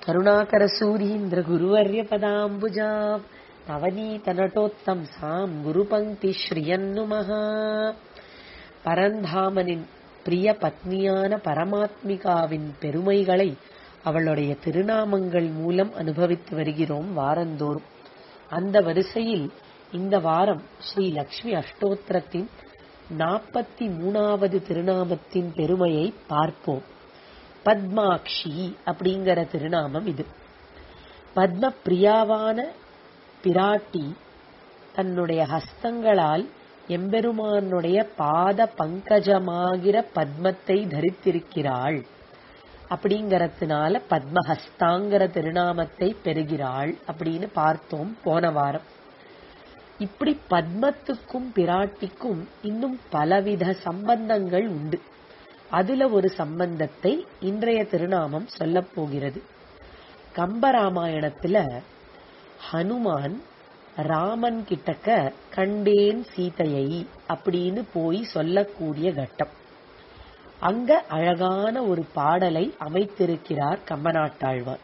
கருணாகரசூரீந்திர குருவர்ய பதாம்புஜா நவநீதநட்டோத்தம் சாம் குருபங்கி ஸ்ரீயன்னுமஹா பரந்தாமனின் பிரிய பத்னியான பரமாத்மிகாவின் பெருமைகளை அவளுடைய திருநாமங்கள் மூலம் அனுபவித்து வருகிறோம் வாரந்தோறும் அந்த வரிசையில் இந்த வாரம் ஸ்ரீ லக்ஷ்மி அஷ்டோத்திரத்தின் நாற்பத்தி மூணாவது திருநாமத்தின் பெருமையை பார்ப்போம் பத்மாக்ஷி அப்படிங்கிற திருநாமம் இது பத்ம பிரியாவான பிராட்டி தன்னுடைய ஹஸ்தங்களால் எம்பெருமானுடைய பாத பங்கஜமாகிற பத்மத்தை தரித்திருக்கிறாள் அப்படிங்கறதுனால பத்மஹஸ்தாங்கிற திருநாமத்தை பெறுகிறாள் அப்படின்னு பார்த்தோம் போன வாரம் இப்படி பத்மத்துக்கும் பிராட்டிக்கும் இன்னும் பலவித சம்பந்தங்கள் உண்டு அதுல ஒரு சம்பந்தத்தை இன்றைய திருநாமம் சொல்லப் போகிறது கம்பராமாயணத்துல ஹனுமான் ராமன் கிட்டக்க கண்டேன் சீதையை அப்படின்னு போய் சொல்லக்கூடிய கட்டம் அங்க அழகான ஒரு பாடலை அமைத்திருக்கிறார் கம்பநாட்டாழ்வார்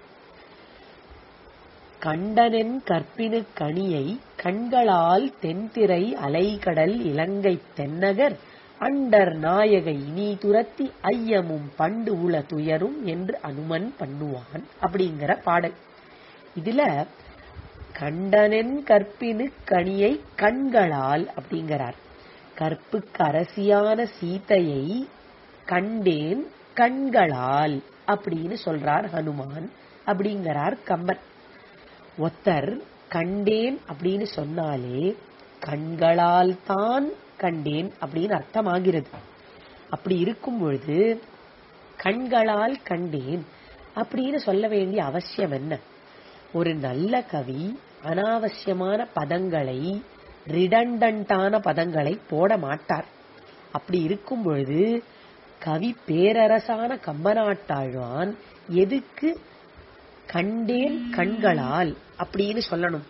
கண்டனென் கற்பினு கனியை கண்களால் தென்திரை அலைகடல் இலங்கை தென்னகர் அண்டர் நாயகை நீ துரத்தி ஐயமும் பண்டு உள துயரும் என்று அனுமன் பண்ணுவான் அப்படிங்கிற பாடல் இதுல கண்டனென் கற்பினு கனியை கண்களால் அப்படிங்கிறார் கற்புக்கு அரசியான சீதையை கண்டேன் கண்களால் அப்படின்னு சொல்றார் ஹனுமான் அப்படிங்கிறார் கம்பன் ஒத்தர் கண்டேன் அப்படின்னு சொன்னாலே கண்களால் தான் கண்டேன் அப்படின்னு அர்த்தமாகிறது அப்படி இருக்கும் பொழுது கண்களால் கண்டேன் அப்படின்னு சொல்ல வேண்டிய அவசியம் என்ன ஒரு நல்ல கவி அனாவசியமான பதங்களை ரிடண்டன்டான பதங்களை போட மாட்டார் அப்படி இருக்கும் பொழுது கவி பேரரசான கம்பநாட்டாழ்வான் எதுக்கு கண்டேன் கண்களால் அப்படின்னு சொல்லணும்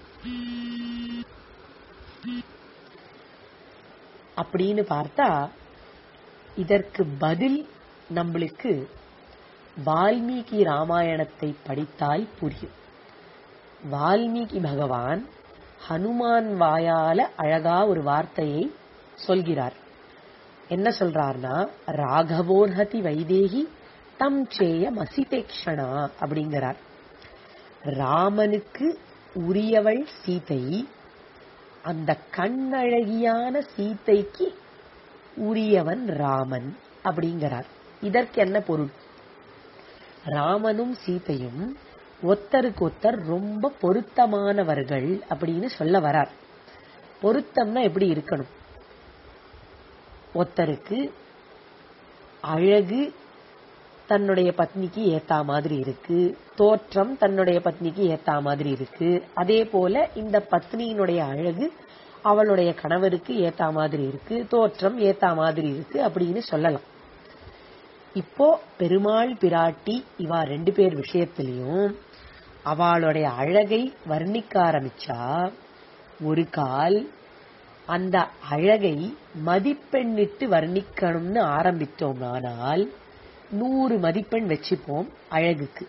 அப்படின்னு பார்த்தா இதற்கு பதில் நம்மளுக்கு வால்மீகி ராமாயணத்தை படித்தால் புரியும் வால்மீகி பகவான் ஹனுமான் வாயால அழகா ஒரு வார்த்தையை சொல்கிறார் என்ன சொல்றார்னா ராகவோர்ஹதி வைதேகி தம் சேய மசிதேக்ஷணா அப்படிங்கிறார் ராமனுக்கு உரியவள் சீதை அந்த கண்ணழகியான சீதைக்கு உரியவன் ராமன் அப்படிங்கிறார் இதற்கு என்ன பொருள் ராமனும் சீதையும் ஒத்தருக்கு ஒத்தர் ரொம்ப பொருத்தமானவர்கள் அப்படின்னு சொல்ல வரார் பொருத்தம்னா எப்படி இருக்கணும் ஒத்தருக்கு அழகு தன்னுடைய பத்னிக்கு ஏத்தா மாதிரி இருக்கு தோற்றம் தன்னுடைய பத்னிக்கு ஏத்தா மாதிரி இருக்கு அதே போல இந்த பத்னியினுடைய அழகு அவளுடைய கணவருக்கு ஏத்தா மாதிரி இருக்கு தோற்றம் ஏத்தா மாதிரி இருக்கு அப்படின்னு சொல்லலாம் இப்போ பெருமாள் பிராட்டி இவா ரெண்டு பேர் விஷயத்திலையும் அவளுடைய அழகை வர்ணிக்க ஆரம்பிச்சா ஒரு கால் அந்த அழகை மதிப்பெண்ணிட்டு வர்ணிக்கணும்னு ஆரம்பித்தோம்னால் நூறு மதிப்பெண் வச்சுப்போம் அழகுக்கு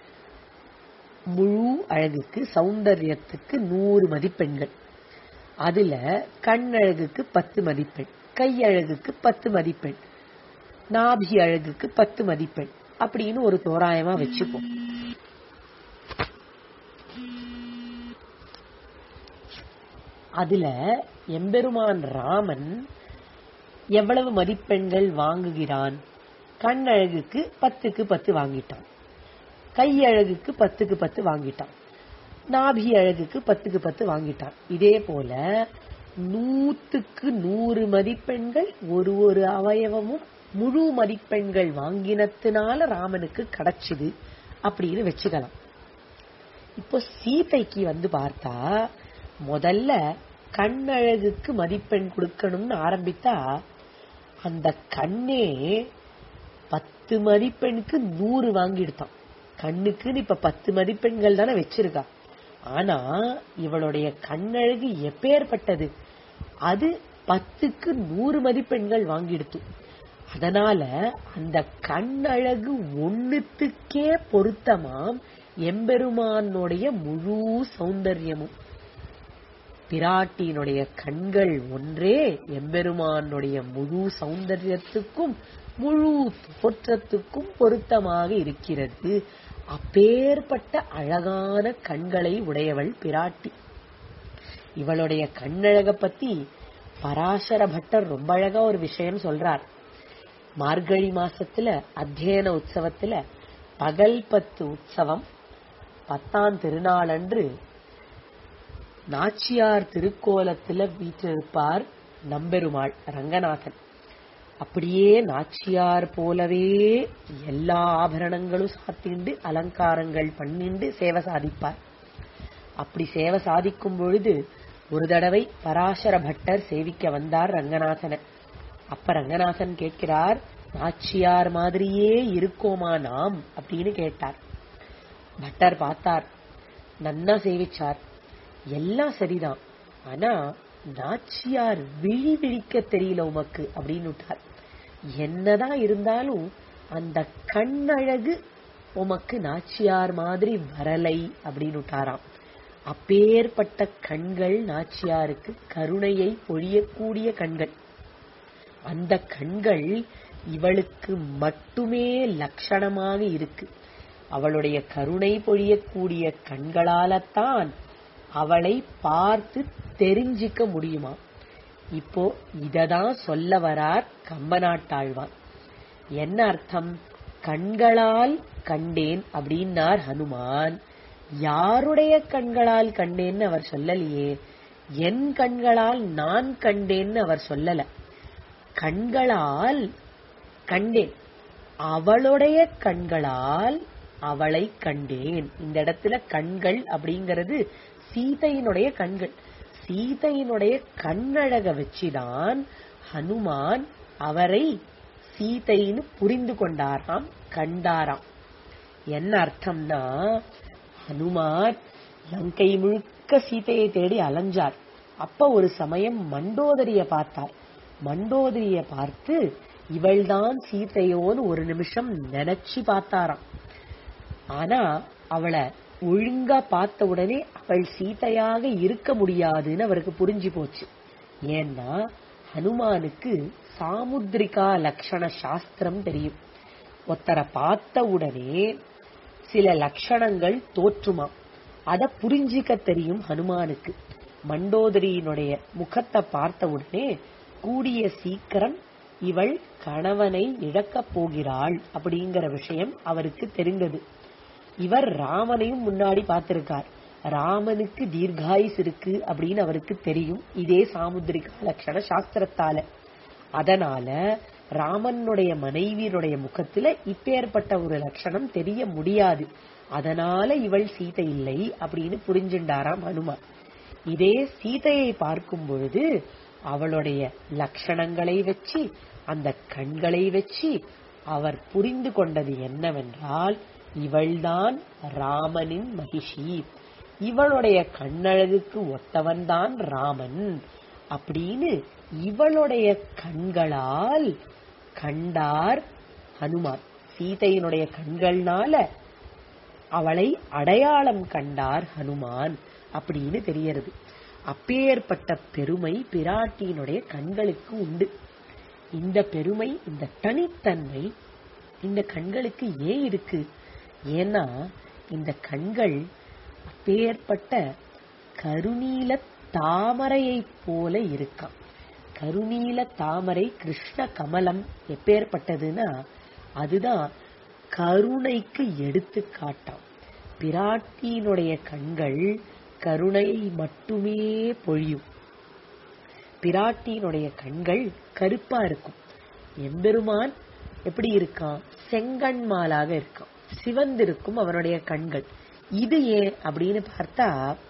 முழு அழகுக்கு சௌந்தரியத்துக்கு நூறு மதிப்பெண்கள் அதுல கண் அழகுக்கு பத்து மதிப்பெண் கை அழகுக்கு பத்து மதிப்பெண் நாபி அழகுக்கு பத்து மதிப்பெண் அப்படின்னு ஒரு தோராயமா வச்சுப்போம் அதுல எம்பெருமான் ராமன் எவ்வளவு மதிப்பெண்கள் வாங்குகிறான் கண் அழகுக்கு பத்துக்கு பத்து வாங்கிட்டான் கை அழகுக்கு பத்துக்கு பத்து வாங்கிட்டான் நாபி அழகுக்கு பத்துக்கு பத்து வாங்கிட்டான் இதே போல நூத்துக்கு நூறு மதிப்பெண்கள் ஒரு ஒரு அவயவமும் முழு மதிப்பெண்கள் வாங்கினத்தினால ராமனுக்கு கிடைச்சுது அப்படின்னு வச்சுக்கலாம் இப்போ சீதைக்கு வந்து பார்த்தா முதல்ல கண்ணழகுக்கு மதிப்பெண் கொடுக்கணும்னு ஆரம்பித்தா அந்த கண்ணே பத்து மதிப்பெண்ணுக்கு நூறு வாங்கிடுதான் கண்ணுக்குன்னு இப்ப பத்து மதிப்பெண்கள் தானே வச்சிருக்கா ஆனா இவளுடைய கண்ணழகு எப்பேற்பட்டது அது பத்துக்கு நூறு மதிப்பெண்கள் வாங்கிடுத்து அதனால அந்த கண்ணழகு ஒண்ணுத்துக்கே பொருத்தமாம் எம்பெருமானுடைய முழு சௌந்தரியமும் பிராட்டியினுடைய கண்கள் ஒன்றே எம்பெருமானுடைய முழு சௌந்தரியத்துக்கும் முழு தோற்றத்துக்கும் பொருத்தமாக இருக்கிறது அப்பேற்பட்ட அழகான கண்களை உடையவள் பிராட்டி இவளுடைய கண்ணழக பத்தி பராசர பட்டர் ரொம்ப அழகா ஒரு விஷயம் சொல்றார் மார்கழி மாசத்துல அத்தியன உற்சவத்துல பகல் பத்து உற்சவம் பத்தாம் திருநாளன்று நாச்சியார் திருக்கோலத்துல வீற்றிருப்பார் நம்பெருமாள் ரங்கநாதன் அப்படியே நாச்சியார் போலவே எல்லா ஆபரணங்களும் சாத்திண்டு அலங்காரங்கள் பண்ணிண்டு சேவை சாதிப்பார் அப்படி சேவை சாதிக்கும் பொழுது ஒரு தடவை பராசர பட்டர் சேவிக்க வந்தார் ரங்கநாதனை அப்ப ரங்கநாதன் கேட்கிறார் நாச்சியார் மாதிரியே இருக்கோமா நாம் அப்படின்னு கேட்டார் பட்டர் பார்த்தார் நன்னா சேவிச்சார் எல்லாம் சரிதான் ஆனா நாச்சியார் விழி விழிக்க தெரியல உமக்கு அப்படின்னு விட்டார் என்னதான் இருந்தாலும் அந்த கண்ணழகு உமக்கு நாச்சியார் மாதிரி வரலை அப்படின்னு விட்டாராம் அப்பேற்பட்ட கண்கள் நாச்சியாருக்கு கருணையை பொழியக்கூடிய கண்கள் அந்த கண்கள் இவளுக்கு மட்டுமே லட்சணமாக இருக்கு அவளுடைய கருணை பொழியக்கூடிய கண்களாலத்தான் அவளை பார்த்து தெரிஞ்சிக்க முடியுமா இப்போ இததான் சொல்ல வரார் கம்பநாட்டாழ்வான் என்ன அர்த்தம் கண்களால் கண்டேன் அப்படின்னார் ஹனுமான் யாருடைய கண்களால் கண்டேன்னு அவர் சொல்லலையே என் கண்களால் நான் கண்டேன்னு அவர் சொல்லல கண்களால் கண்டேன் அவளுடைய கண்களால் அவளை கண்டேன் இந்த இடத்துல கண்கள் அப்படிங்கிறது சீதையினுடைய கண்கள் சீதையினுடைய கண்ணழக வச்சுதான் ஹனுமான் அவரை சீதைன்னு புரிந்து கொண்டாராம் கண்டாராம் என்ன அர்த்தம்னா ஹனுமான் லங்கை முழுக்க சீதையை தேடி அலைஞ்சார் அப்ப ஒரு சமயம் மண்டோதரிய பார்த்தார் மண்டோதரிய பார்த்து இவள்தான் சீதையோன்னு ஒரு நிமிஷம் நினைச்சு பார்த்தாராம் ஆனா அவளை ஒழுங்கா பார்த்த உடனே அவள் சீதையாக இருக்க முடியாதுன்னு அவருக்கு புரிஞ்சு போச்சு ஏன்னா ஹனுமானுக்கு சாமுத்ரிகா லக்ஷண சாஸ்திரம் தெரியும் ஒருத்தரை பார்த்த உடனே சில லட்சணங்கள் தோற்றுமா அத புரிஞ்சிக்க தெரியும் ஹனுமானுக்கு மண்டோதரியினுடைய முகத்தை பார்த்த உடனே கூடிய சீக்கிரம் இவள் கணவனை இழக்கப் போகிறாள் அப்படிங்கிற விஷயம் அவருக்கு தெரிந்தது இவர் ராமனையும் முன்னாடி பார்த்திருக்கார் ராமனுக்கு தீர்காயுஸ் இருக்கு அப்படின்னு அவருக்கு தெரியும் இதே சாமுத்திரிகா லட்சண சாஸ்திரத்தால அதனால ராமனுடைய மனைவியினுடைய முகத்துல இப்பேற்பட்ட ஒரு லட்சணம் தெரிய முடியாது அதனால இவள் சீதை இல்லை அப்படின்னு புரிஞ்சுண்டாராம் ஹனுமான் இதே சீதையை பார்க்கும் பொழுது அவளுடைய லட்சணங்களை வச்சு அந்த கண்களை வச்சு அவர் புரிந்து கொண்டது என்னவென்றால் இவள்தான் ராமனின் மகிஷி இவளுடைய கண்ணழகுக்கு ஒத்தவன்தான் ராமன் அப்படின்னு இவளுடைய கண்களால் கண்டார் ஹனுமான் சீதையினுடைய கண்கள்னால அவளை அடையாளம் கண்டார் ஹனுமான் அப்படின்னு தெரியறது அப்பேற்பட்ட பெருமை பிராட்டியினுடைய கண்களுக்கு உண்டு இந்த பெருமை இந்த தனித்தன்மை இந்த கண்களுக்கு ஏன் இருக்கு ஏன்னா இந்த கண்கள் அப்பேற்பட்ட கருநீல தாமரையைப் போல இருக்காம் கருநீல தாமரை கிருஷ்ண கமலம் எப்பேற்பட்டதுன்னா அதுதான் கருணைக்கு எடுத்துக்காட்டாம் பிராட்டியினுடைய கண்கள் கருணையை மட்டுமே பொழியும் பிராட்டியினுடைய கண்கள் கருப்பா இருக்கும் எம்பெருமான் எப்படி இருக்கான் செங்கண்மாலாக இருக்கான் சிவந்திருக்கும் அவனுடைய கண்கள் இது ஏன் அப்படின்னு பார்த்தா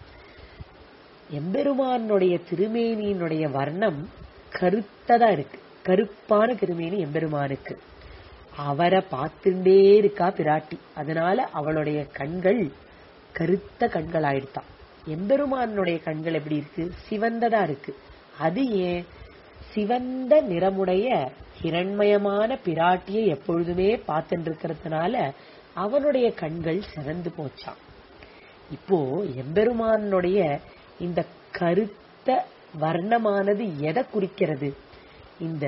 எம்பெருமானுடைய திருமேனியினுடைய வர்ணம் கருத்ததா இருக்கு கருப்பான திருமேனி எம்பெருமானுக்கு அவரை பார்த்துட்டே இருக்கா பிராட்டி அதனால அவளுடைய கண்கள் கருத்த கண்கள் ஆயிடுத்தான் எம்பெருமானுடைய கண்கள் எப்படி இருக்கு சிவந்ததா இருக்கு அது ஏன் சிவந்த நிறமுடைய ஹிரண்மயமான பிராட்டியை எப்பொழுதுமே பார்த்துட்டு இருக்கிறதுனால அவனுடைய கண்கள் சிவந்து போச்சான் இப்போ எம்பெருமானுடைய இந்த கருத்த வர்ணமானது எதை குறிக்கிறது இந்த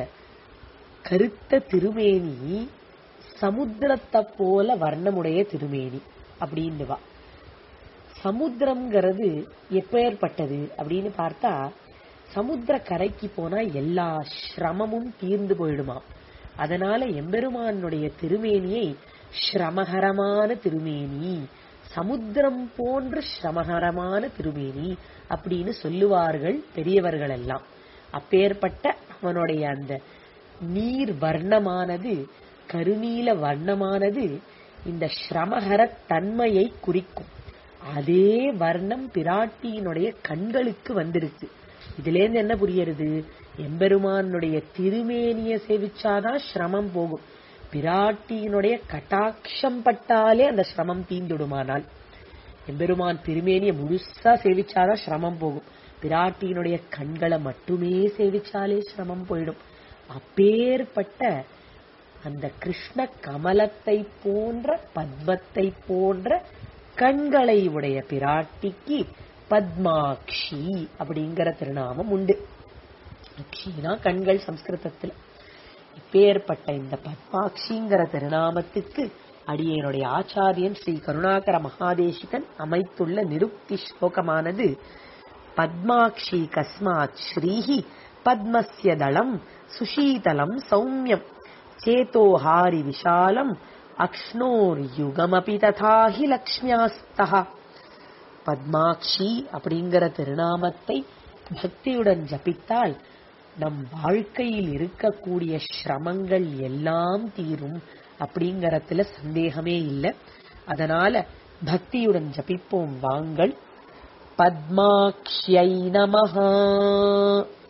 கருத்த திருமேனி சமுத்திரத்தை போல வர்ணமுடைய திருமேனி அப்படின்னு வா சமுத்திரம்ங்கிறது எப்பேற்பட்டது அப்படின்னு பார்த்தா சமுத்திர கரைக்கு போனா எல்லா சிரமமும் தீர்ந்து போயிடுமா அதனால எம்பெருமானுடைய திருமேனியை ஸ்ரமகரமான திருமேனி சமுத்திரம் போன்ற ஸ்ரமகரமான திருமேனி அப்படின்னு சொல்லுவார்கள் பெரியவர்கள் எல்லாம் அப்பேற்பட்ட அவனுடைய அந்த நீர் வர்ணமானது கருநீல வர்ணமானது இந்த ஸ்ரமகர தன்மையை குறிக்கும் அதே வர்ணம் பிராட்டியினுடைய கண்களுக்கு வந்திருக்கு இதுல இருந்து என்ன புரியுறது எம்பெருமானுடைய திருமேனிய சேவிச்சாதான் சிரமம் போகும் பிராட்டியினுடைய கட்டாட்சம் பட்டாலே அந்த சிரமம் தீந்துடுமானால் எம்பெருமான் திருமேனிய முழுசா சேவிச்சாதான் சிரமம் போகும் பிராட்டியினுடைய கண்களை மட்டுமே சேவிச்சாலே சிரமம் போயிடும் அப்பேற்பட்ட அந்த கிருஷ்ண கமலத்தை போன்ற பத்மத்தை போன்ற கண்களை உடைய பிராட்டிக்கு பத்மாக்ஷி அப்படிங்கிற திருநாமம் உண்டு அக்ஷினா கண்கள் சம்ஸ்கிருதத்துல இப்பேற்பட்ட இந்த பத்மாக்ஷிங்கிற திருநாமத்துக்கு அடியனுடைய ஆச்சாரியன் ஸ்ரீ கருணாகர மகாதேசிகன் அமைத்துள்ள நிருக்தி ஸ்லோகமானது பத்மாக்ஷி கஸ்மாத் ஸ்ரீஹி பத்மஸ்ய தளம் சுஷீதலம் சௌமியம் சேதோஹாரி விஷாலம் அக்ஷ்ணோர் யுகமபி ததாஹி லக்ஷ்மியாஸ்தா பத்மாக்ஷி அப்படிங்கிற திருநாமத்தை பக்தியுடன் ஜபித்தால் நம் வாழ்க்கையில் இருக்கக்கூடிய சிரமங்கள் எல்லாம் தீரும் அப்படிங்கறதுல சந்தேகமே இல்லை அதனால பக்தியுடன் ஜபிப்போம் வாங்கள் பத்மாக்ஷை நமஹா